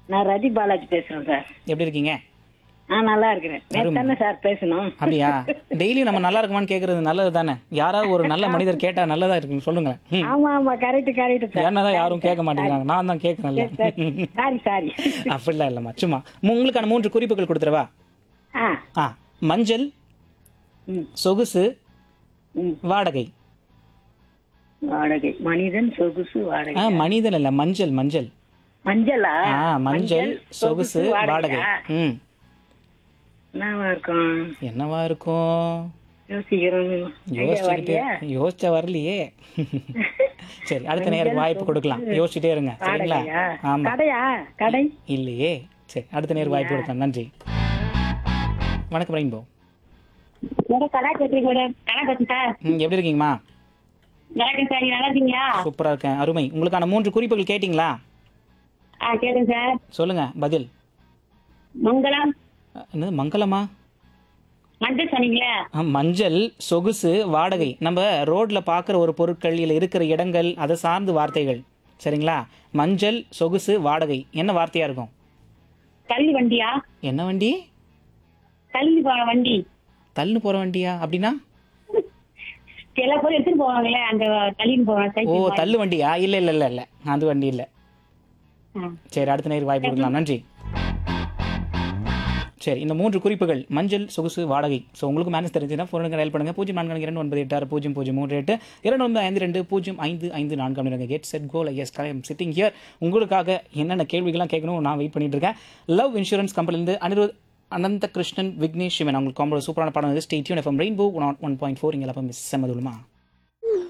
நான் ரதி பாலாஜி பேசுறேன் சார் எப்படி இருக்கீங்க ஆ நல்லா இருக்கிறேன் நேற்று தானே சார் பேசணும் அப்படியா டெய்லியும் நம்ம நல்லா இருக்குமான்னு கேட்கறது நல்லது தானே யாராவது ஒரு நல்ல மனிதர் கேட்டா நல்லதா இருக்குன்னு சொல்லுங்க ம் ஆமா ஆமா கரெக்ட் கரெக்ட் சார் என்னதான் யாரும் கேட்க மாட்டேங்கிறாங்க நான் தான் கேட்கறேன்ல சாரி சாரி அப்படிலாம் இல்லைம்மா சும்மா மு- உங்களுக்கான மூன்று குறிப்புகள் கொடுத்துருவா ஆ ஆ மஞ்சள் ம் சொகுசு ம் வாடகை வாடகை மனிதன் சொகுசு ஆ வாடகை மனிதன் இல்ல மஞ்சள் மஞ்சள் மஞ்சளா ஆ மஞ்சள் சொகுசு வாடகை ம் என்னவா இருக்கும் என்னவா இருக்கும் யோசிக்கிறோம் யோசிச்சுக்கிட்டே யோசிச்ச வரலையே சரி அடுத்த நேரம் வாய்ப்பு கொடுக்கலாம் யோசிச்சுட்டே இருங்க சரிங்களா வாடகையா ஆமா கடையா கடை இல்லையே சரி அடுத்த நேரம் வாய்ப்பு கொடுக்கலாம் நன்றி வணக்கம் ரெயின்போ மேடம் கலா பேசுறீங்க மேடம் கலா பேசுறேன் சார் ம் எப்படி இருக்கீங்கம்மா நல்லா இருக்கேன் சார் நீங்க நல்லா இருக்கீங்களா சூப்பரா இருக்கேன் அருமை உங்களுக்கான மூன்று குறிப்புகள் கேட்டிங்களா ஆ கேளுங்க சார் சொல்லுங்க பதில் மங்களம் அஹ், என்னது மங்களமா மஞ்சள் சொன்னீங்களே ஆ, மஞ்சள் சொகுசு வாடகை நம்ம ரோட்ல பார்க்குற ஒரு பொருட்கள் இல்லை இருக்கிற இடங்கள் அதை சார்ந்து வார்த்தைகள் சரிங்களா மஞ்சள் சொகுசு வாடகை என்ன வார்த்தையா இருக்கும் தள்ளி வண்டியா என்ன வண்டி தள்ளி போன வண்டி தள்ளுன்னு போற வண்டியா அப்படின்னா எல்லா பொருளும் எடுத்துட்டு போவாங்களே அந்த தள்ளின்னு போவாங்க ஓ சைக்கிள் மாதிரி. தள்ளு வண்டியா இல்ல இல்ல இல்ல இல்ல அது வண்டி இல்ல ஆ. சரி அடுத்த நேரம் வாய்ப்பு கொடுக்கலாம் நன்றி சரி இந்த மூன்று குறிப்புகள் மஞ்சள் சொகுசு வாடகை ஸோ உங்களுக்கு மேனேஜ் தெரிஞ்சுன்னா ஃபோன் டயல் பண்ணுங்க பூஜ்ஜியம் நான்கு இரண்டு ஒன்பது எட்டு ஆறு பூஜ்ஜியம் பூஜ்ஜியம் மூன்று எட்டு இரண்டு ஒன்பது ஐந்து ரெண்டு பூஜ்ஜியம் ஐந்து ஐந்து நான்கு அப்படிங்க get set go yes I'm sitting here உங்களுக்காக என்னென்ன கேள்விகள்லாம் கேட்கணும் நான் வெயிட் பண்ணிட்டு இருக்கேன் லவ் இன்சூரன்ஸ் கம்பெனிலேருந்து அனிருத் அனந்த கிருஷ்ணன் விக்னேஷ் சிவன் அவங்களுக்கு காம்போ சூப்பரான படம் வந்து stay tuned FM rainbow one one point four இங்கே மிஸ் செம்மதுமா